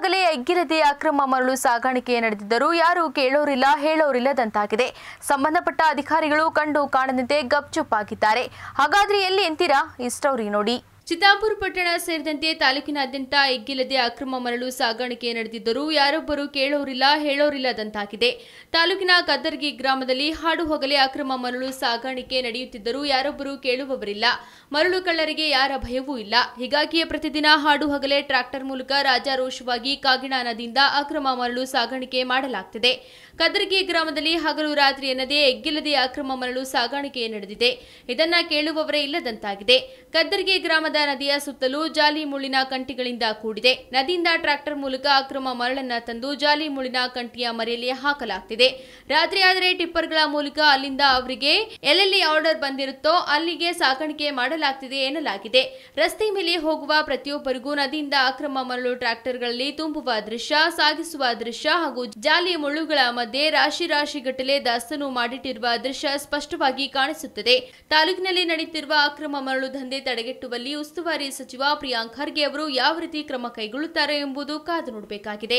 A: ಹಗಲೇ ಎಗ್ಗಿರದೆ ಅಕ್ರಮ ಮರಳು ಸಾಗಾಣಿಕೆ ನಡೆದಿದ್ದರೂ ಯಾರೂ ಕೇಳೋರಿಲ್ಲ ಹೇಳೋರಿಲ್ಲದಂತಾಗಿದೆ ಸಂಬಂಧಪಟ್ಟ ಅಧಿಕಾರಿಗಳು ಕಂಡು ಕಾಣದಂತೆ ಗಪ್ಚುಪ್ಪಾಗಿದ್ದಾರೆ ಹಾಗಾದ್ರೆ ಎಲ್ಲಿ ಎಂತೀರಾ ಈ ಸ್ಟೋರಿ ನೋಡಿ ಚಿತ್ತಾಪುರ ಪಟ್ಟಣ ಸೇರಿದಂತೆ ತಾಲೂಕಿನಾದ್ಯಂತ ಎಗ್ಗಿಲ್ಲದೆ ಅಕ್ರಮ ಮರಳು ಸಾಗಾಣಿಕೆ ನಡೆದಿದ್ದರೂ ಯಾರೊಬ್ಬರು ಕೇಳೋರಿಲ್ಲ ಹೇಳೋರಿಲ್ಲದಂತಾಗಿದೆ ತಾಲೂಕಿನ ಕದ್ದರ್ಗಿ ಗ್ರಾಮದಲ್ಲಿ ಹಾಡು ಹೊಗಲೇ ಅಕ್ರಮ ಮರಳು ಸಾಗಾಣಿಕೆ ನಡೆಯುತ್ತಿದ್ದರೂ ಯಾರೊಬ್ಬರು ಕೇಳುವವರಿಲ್ಲ ಮರಳು ಕಳ್ಳರಿಗೆ ಯಾರ ಭಯವೂ ಇಲ್ಲ ಹೀಗಾಗಿಯೇ ಪ್ರತಿದಿನ ಹಾಡು ಹಗಲೇ ಟ್ರಾಕ್ಟರ್ ಮೂಲಕ ರಾಜಾರೋಷವಾಗಿ ಕಾಗಿಣಾ ನದಿಯಿಂದ ಅಕ್ರಮ ಮರಳು ಸಾಗಾಣಿಕೆ ಮಾಡಲಾಗ್ತಿದೆ ಕದರ್ಗಿ ಗ್ರಾಮದಲ್ಲಿ ಹಗಲು ರಾತ್ರಿ ಎನ್ನದೇ ಎಗ್ಗಿಲ್ಲದೆ ಅಕ್ರಮ ಮರಳು ಸಾಗಾಣಿಕೆ ನಡೆದಿದೆ ಇದನ್ನ ಕೇಳುವವರೇ ಇಲ್ಲದಂತಾಗಿದೆ ಕದ್ದರ್ಗಿ ಗ್ರಾಮದ ನದಿಯ ಸುತ್ತಲೂ ಜಾಲಿ ಮುಳ್ಳಿನ ಕಂಟಿಗಳಿಂದ ಕೂಡಿದೆ ನದಿಯಿಂದ ಟ್ರಾಕ್ಟರ್ ಮೂಲಕ ಅಕ್ರಮ ಮರಳನ್ನ ತಂದು ಜಾಲಿ ಮುಳ್ಳಿನ ಕಂಟಿಯ ಮರೆಯಲ್ಲಿ ಹಾಕಲಾಗ್ತಿದೆ ರಾತ್ರಿ ಆದರೆ ಟಿಪ್ಪರ್ಗಳ ಮೂಲಕ ಅಲ್ಲಿಂದ ಅವರಿಗೆ ಎಲ್ಲೆಲ್ಲಿ ಆರ್ಡರ್ ಬಂದಿರುತ್ತೋ ಅಲ್ಲಿಗೆ ಸಾಗಾಣಿಕೆ ಮಾಡಲಾಗ್ತಿದೆ ಎನ್ನಲಾಗಿದೆ ರಸ್ತೆ ಮೇಲೆ ಹೋಗುವ ಪ್ರತಿಯೊಬ್ಬರಿಗೂ ನದಿಯಿಂದ ಅಕ್ರಮ ಮರಳು ಟ್ರಾಕ್ಟರ್ಗಳಲ್ಲಿ ತುಂಬುವ ದೃಶ್ಯ ಸಾಗಿಸುವ ದೃಶ್ಯ ಹಾಗೂ ಜಾಲಿ ಮುಳ್ಳುಗಳ ಮಧ್ಯೆ ರಾಶಿ ರಾಶಿಗಟ್ಟಲೆ ದಾಸ್ತನು ಮಾಡಿಟ್ಟಿರುವ ದೃಶ್ಯ ಸ್ಪಷ್ಟವಾಗಿ ಕಾಣಿಸುತ್ತದೆ ತಾಲೂಕಿನಲ್ಲಿ ನಡೆಯುತ್ತಿರುವ ಅಕ್ರಮ ಮರಳು ದಂಧೆ ತಡೆಗಟ್ಟುವಲ್ಲಿ ಉಸ್ತುವಾರಿ ಸಚಿವ ಪ್ರಿಯಾಂಕ್ ಖರ್ಗೆ ಅವರು ಯಾವ ರೀತಿ ಕ್ರಮ ಕೈಗೊಳ್ಳುತ್ತಾರೆ ಎಂಬುದು ಕಾದು ನೋಡಬೇಕಾಗಿದೆ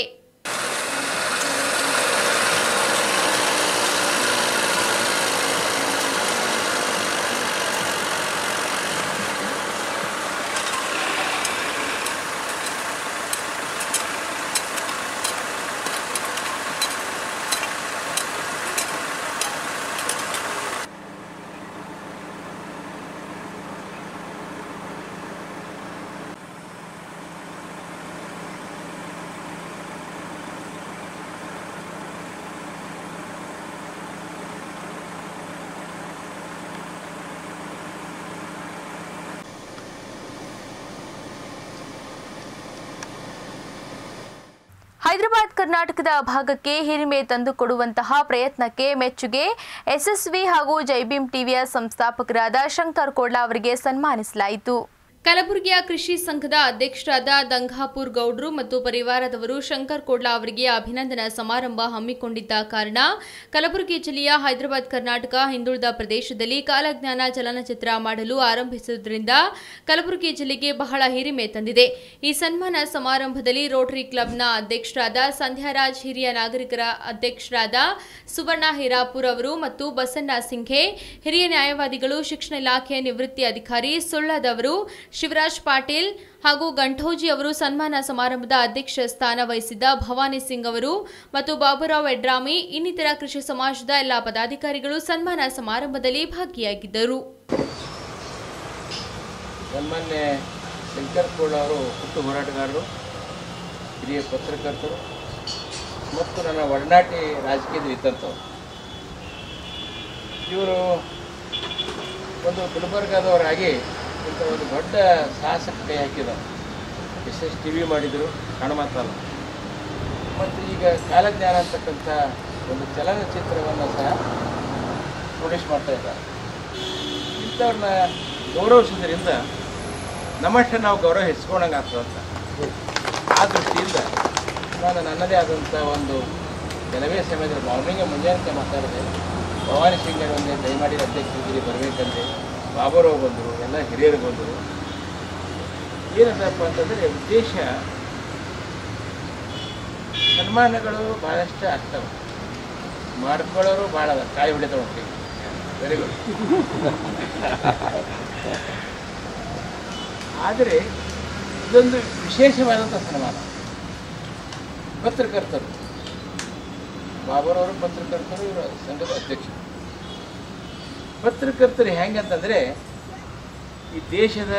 A: ಹೈದರಾಬಾದ್ ಕರ್ನಾಟಕದ ಭಾಗಕ್ಕೆ ಹಿರಿಮೆ ತಂದುಕೊಡುವಂತಹ ಪ್ರಯತ್ನಕ್ಕೆ ಮೆಚ್ಚುಗೆ ಎಸ್ಎಸ್ವಿ ಹಾಗೂ ಜೈಭೀಮ್ ಟಿವಿಯ ಸಂಸ್ಥಾಪಕರಾದ ಶಂಕರ್ ಕೋಡ್ಲಾ ಅವರಿಗೆ ಸನ್ಮಾನಿಸಲಾಯಿತು ಕಲಬುರಗಿಯ ಕೃಷಿ ಸಂಘದ ಅಧ್ಯಕ್ಷರಾದ ದಂಘಾಪುರ್ ಗೌಡ್ರು ಮತ್ತು ಪರಿವಾರದವರು ಶಂಕರ್ ಕೋಡ್ಲಾ ಅವರಿಗೆ ಅಭಿನಂದನಾ ಸಮಾರಂಭ ಹಮ್ಮಿಕೊಂಡಿದ್ದ ಕಾರಣ ಕಲಬುರಗಿ ಜಿಲ್ಲೆಯ ಹೈದರಾಬಾದ್ ಕರ್ನಾಟಕ ಹಿಂದುಳಿದ ಪ್ರದೇಶದಲ್ಲಿ ಕಾಲಜ್ಞಾನ ಚಲನಚಿತ್ರ ಮಾಡಲು ಆರಂಭಿಸುವುದರಿಂದ ಕಲಬುರಗಿ ಜಿಲ್ಲೆಗೆ ಬಹಳ ಹಿರಿಮೆ ತಂದಿದೆ ಈ ಸನ್ಮಾನ ಸಮಾರಂಭದಲ್ಲಿ ರೋಟರಿ ಕ್ಲಬ್ನ ಅಧ್ಯಕ್ಷರಾದ ಸಂಧ್ಯಾರಾಜ್ ಹಿರಿಯ ನಾಗರಿಕರ ಅಧ್ಯಕ್ಷರಾದ ಸುವರ್ಣ ಹಿರಾಪುರ್ ಅವರು ಮತ್ತು ಬಸಣ್ಣ ಸಿಂಘೆ ಹಿರಿಯ ನ್ಯಾಯವಾದಿಗಳು ಶಿಕ್ಷಣ ಇಲಾಖೆ ನಿವೃತ್ತಿ ಅಧಿಕಾರಿ ಸುಳ್ಳದವರು ಶಿವರಾಜ್ ಪಾಟೀಲ್ ಹಾಗೂ ಗಂಠೋಜಿ ಅವರು ಸನ್ಮಾನ ಸಮಾರಂಭದ ಅಧ್ಯಕ್ಷ ಸ್ಥಾನ ವಹಿಸಿದ್ದ ಭವಾನಿ ಸಿಂಗ್ ಅವರು ಮತ್ತು ಬಾಬುರಾವ್ ಎಡ್ರಾಮಿ ಇನ್ನಿತರ ಕೃಷಿ ಸಮಾಜದ ಎಲ್ಲ ಪದಾಧಿಕಾರಿಗಳು ಸನ್ಮಾನ ಸಮಾರಂಭದಲ್ಲಿ ಭಾಗಿಯಾಗಿದ್ದರು
G: ಸನ್ಮಾನ್ಯ ಶಂಕರ್ ಕೋಳ ಅವರು ಹುಟ್ಟು ಹೋರಾಟಗಾರರು ಹಿರಿಯ ಪತ್ರಕರ್ತರು ಮತ್ತು ನನ್ನ ಒಡನಾಟಿ ರಾಜಕೀಯದಲ್ಲಿ ಇದ್ದಂಥವ್ರು ಇವರು ಒಂದು ಗುಲ್ಬರ್ಗಾದವರಾಗಿ ಇಂಥ ಒಂದು ದೊಡ್ಡ ಸಾಹಸಕ್ಕೆ ಕೈ ಹಾಕಿದ್ದಾರೆ ಎಸ್ ಎಸ್ ಟಿ ವಿ ಮಾಡಿದರು ಕಣ ಮಾತ್ರ ಅಲ್ಲ ಮತ್ತು ಈಗ ಕಾಲಜ್ಞಾನ ಅಂತಕ್ಕಂಥ ಒಂದು ಚಲನಚಿತ್ರವನ್ನು ಸಹ ಪ್ರೊಡ್ಯೂಸ್ ಮಾಡ್ತಾ ಇದ್ದಾರೆ ಇಂಥವ್ರನ್ನ ಗೌರವಿಸೋದ್ರಿಂದ ನಮ್ಮಷ್ಟೇ ನಾವು ಗೌರವ ಹೆಚ್ಚಿಸ್ಕೊಂಡಂಗೆ ಆಗ್ತದೆ ಅಂತ ಆ ದೃಷ್ಟಿಯಿಂದ ನಾನು ನನ್ನದೇ ಆದಂಥ ಒಂದು ಕೆಲವೇ ಸಮಯದಲ್ಲಿ ಮಾರ್ನಿಂಗ್ ಮುಂಜಾನೆ ಮಾತಾಡಿದೆ ಭವಾನಿ ಸಿಂಗ್ ಒಂದೇ ದಯಮಾಡಿ ಅಧ್ಯಕ್ಷರಿಗೆ ಬರಬೇಕಂದ್ರೆ ಬಾಬುರಾವ್ ಬಂದರು ಎಲ್ಲ ಹಿರಿಯರು ಬಂದರು ಏನದಪ್ಪ ಅಂತಂದರೆ ಉದ್ದೇಶ ಸನ್ಮಾನಗಳು ಭಾಳಷ್ಟು ಆಗ್ತವೆ ಮಾಡ್ಕೊಳ್ಳೋರು ಭಾಳ ಅದ ಕಾಯಿ ಹೊಡಿತಾವೆ ಒಟ್ಟಿಗೆ ವೆರಿ ಗುಡ್ ಆದರೆ ಇದೊಂದು ವಿಶೇಷವಾದಂಥ ಸನ್ಮಾನ ಪತ್ರಕರ್ತರು ಬಾಬರವರು ಪತ್ರಕರ್ತರು ಇವರು ಸಂಘದ ಅಧ್ಯಕ್ಷರು ಪತ್ರಕರ್ತರು ಹೆಂಗಂತಂದರೆ ಈ ದೇಶದ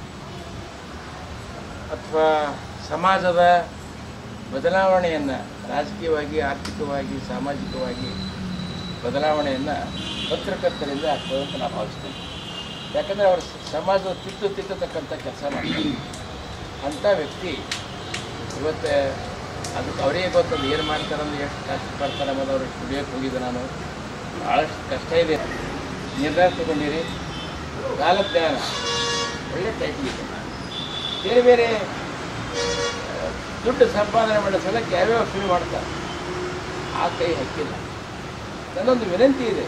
G: ಅಥವಾ ಸಮಾಜದ ಬದಲಾವಣೆಯನ್ನು ರಾಜಕೀಯವಾಗಿ ಆರ್ಥಿಕವಾಗಿ ಸಾಮಾಜಿಕವಾಗಿ ಬದಲಾವಣೆಯನ್ನು ಪತ್ರಕರ್ತರಿಂದ ಆಗ್ತದೆ ಅಂತ ನಾನು ಭಾವಿಸ್ತೇನೆ ಯಾಕಂದರೆ ಅವರು ಸಮಾಜದ ತಿದ್ದು ತಿದ್ದತಕ್ಕಂಥ ಕೆಲಸ ಮಾಡ್ತಾರೆ ಅಂಥ ವ್ಯಕ್ತಿ ಇವತ್ತು ಅದಕ್ಕೆ ಅವರಿಗೆ ಗೊತ್ತದು ಏನು ಮಾಡ್ತಾರಂದ್ರೆ ಎಷ್ಟು ಕಷ್ಟ ಪಡ್ತಾರೆ ಅನ್ನೋದು ಅವ್ರು ಸ್ಟುಡಿಯೋಕ್ಕೆ ಹೋಗಿದ್ದೆ ನಾನು ಭಾಳಷ್ಟು ಕಷ್ಟ ಇದೆ ನಿರ್ಧಾರ ತಗೊಂಡಿರಿ ಕಾಲಜ್ಞಾನ ಒಳ್ಳೆ ಟೈಟ್ಲ್ ಇದೆ ಬೇರೆ ಬೇರೆ ಆ, ದುಡ್ಡು ಸಂಪಾದನೆ ಮಾಡೋ ಸಲಕ್ಕೆ ಯಾವ್ಯಾವ ಫಿಲ್ಮ್ ಮಾಡ್ತಾರೆ ಆ ಕೈ ಹಾಕಿಲ್ಲ ನನ್ನೊಂದು ವಿನಂತಿ ಇದೆ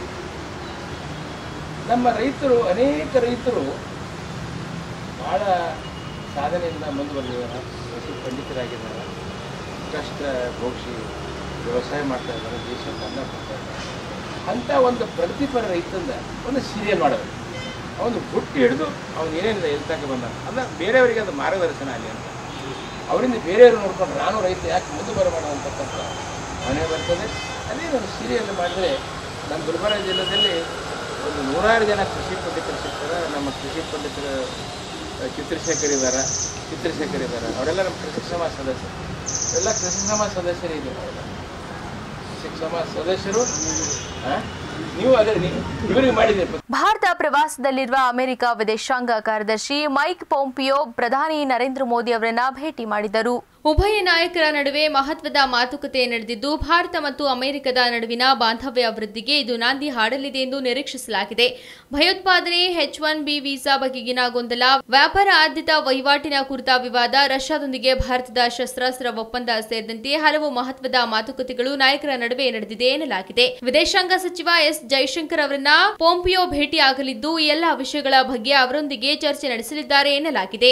G: ನಮ್ಮ ರೈತರು ಅನೇಕ ರೈತರು ಭಾಳ ಸಾಧನೆಯಿಂದ ಮುಂದುವರೆದಿದ್ದಾರೆ ಕೃಷಿ ಪಂಡಿತರಾಗಿದ್ದಾರೆ ಕಷ್ಟ ಭೋಗಿಸಿ ವ್ಯವಸಾಯ ಮಾಡ್ತಾ ಇದ್ದಾರೆ ದೇಶಕ್ಕೆ ಅನ್ನ ಕೊಡ್ತಾ ಇದ್ದಾರೆ ಅಂಥ ಒಂದು ಪ್ರಗತಿಪರ ರೈತಂದ ಒಂದು ಸೀರಿಯಲ್ ಮಾಡಬೇಕು ಅವನು ಹುಟ್ಟಿ ಹಿಡಿದು ಅವನು ಏನೇನಿದೆ ಎಲ್ಲಿ ತನಕ ಬಂದ ಅಲ್ಲ ಬೇರೆಯವರಿಗೆ ಅದು ಮಾರ್ಗದರ್ಶನ ಆಗಲಿ ಅಂತ ಅವರಿಂದ ಬೇರೆಯವರು ನೋಡ್ಕೊಂಡು ನಾನು ರೈತ ಯಾಕೆ ಮುಂದೆ ಬರಬೇಡ ಅಂತಕ್ಕಂಥ ಮನೆ ಬರ್ತದೆ ಅದೇ ಒಂದು ಸೀರಿಯಲ್ ಮಾಡಿದ್ರೆ ನಮ್ಮ ಗುಲ್ಬರ್ಗ ಜಿಲ್ಲೆಯಲ್ಲಿ ಒಂದು ನೂರಾರು ಜನ ಕೃಷಿ ಪಂಡಿತರು ಸಿಗ್ತಾರೆ ನಮ್ಮ ಕೃಷಿ ಪಂಡಿತರು ಅಹ್, ಚಿತ್ರಶೇಖರ್ ಇದ್ದಾರೆ ಚಿತ್ರಶೇಖರ್ ಇದ್ದಾರೆ ಅವರೆಲ್ಲ ನಮ್ಮ ಕೃಷಿ ಸಮಾಜ ಸದಸ್ಯರು ಎಲ್ಲ ಕೃಷಿ ಸಮಾಜ ಸದಸ್ಯರು ಇದ್ದಾರೆ ಅವರೆಲ್ಲ. ಕೃಷಿ ಸಮಾಜ ಸದಸ್ಯರು ಆ? ನೀವು ಅದೇ ನೀವು ಇವರಿಗೆ ಮಾಡಿದ್ದೀರಿ
A: ಭಾರತ ಪ್ರವಾಸದಲ್ಲಿರುವ ಅಮೆರಿಕ ವಿದೇಶಾಂಗ ಕಾರ್ಯದರ್ಶಿ ಮೈಕ್ ಪೋಂಪಿಯೋ ಪ್ರಧಾನಿ ನರೇಂದ್ರ ಮೋದಿ ಅವರನ್ನ ಭೇಟಿ ಮಾಡಿದರು ಉಭಯ ನಾಯಕರ ನಡುವೆ ಮಹತ್ವದ ಮಾತುಕತೆ ನಡೆದಿದ್ದು ಭಾರತ ಮತ್ತು ಅಮೆರಿಕದ ನಡುವಿನ ಬಾಂಧವ್ಯ ವೃದ್ಧಿಗೆ ಇದು ನಾಂದಿ ಹಾಡಲಿದೆ ಎಂದು ನಿರೀಕ್ಷಿಸಲಾಗಿದೆ ಭಯೋತ್ಪಾದನೆ ಎಚ್ ಒನ್ ಬಿ ವೀಸಾ ಬಗೆಗಿನ ಗೊಂದಲ ವ್ಯಾಪಾರ ಆದ್ಯತ ವಹಿವಾಟಿನ ಕುರಿತ ವಿವಾದ ರಷ್ಯಾದೊಂದಿಗೆ ಭಾರತದ ಶಸ್ತ್ರಾಸ್ತ್ರ ಒಪ್ಪಂದ ಸೇರಿದಂತೆ ಹಲವು ಮಹತ್ವದ ಮಾತುಕತೆಗಳು ನಾಯಕರ ನಡುವೆ ನಡೆದಿದೆ ಎನ್ನಲಾಗಿದೆ ವಿದೇಶಾಂಗ ಸಚಿವ ಎಸ್ ಜೈಶಂಕರ್ ಅವರನ್ನ ಪೋಂಪಿಯೋ ಭೇಟಿಯಾಗಲಿದ್ದು ಈ ಎಲ್ಲಾ ವಿಷಯಗಳ ಬಗ್ಗೆ ಅವರೊಂದಿಗೆ ಚರ್ಚೆ ನಡೆಸಲಿದ್ದಾರೆ ಎನ್ನಲಾಗಿದೆ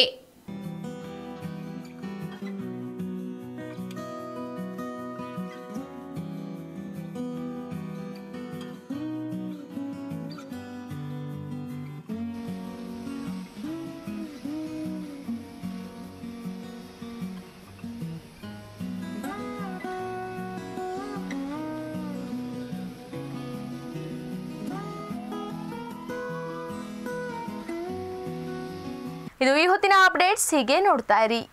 A: ಇದು ಈ ಹೊತ್ತಿನ ಅಪ್ಡೇಟ್ಸ್ ಹೀಗೆ ನೋಡ್ತಾ ಇರಿ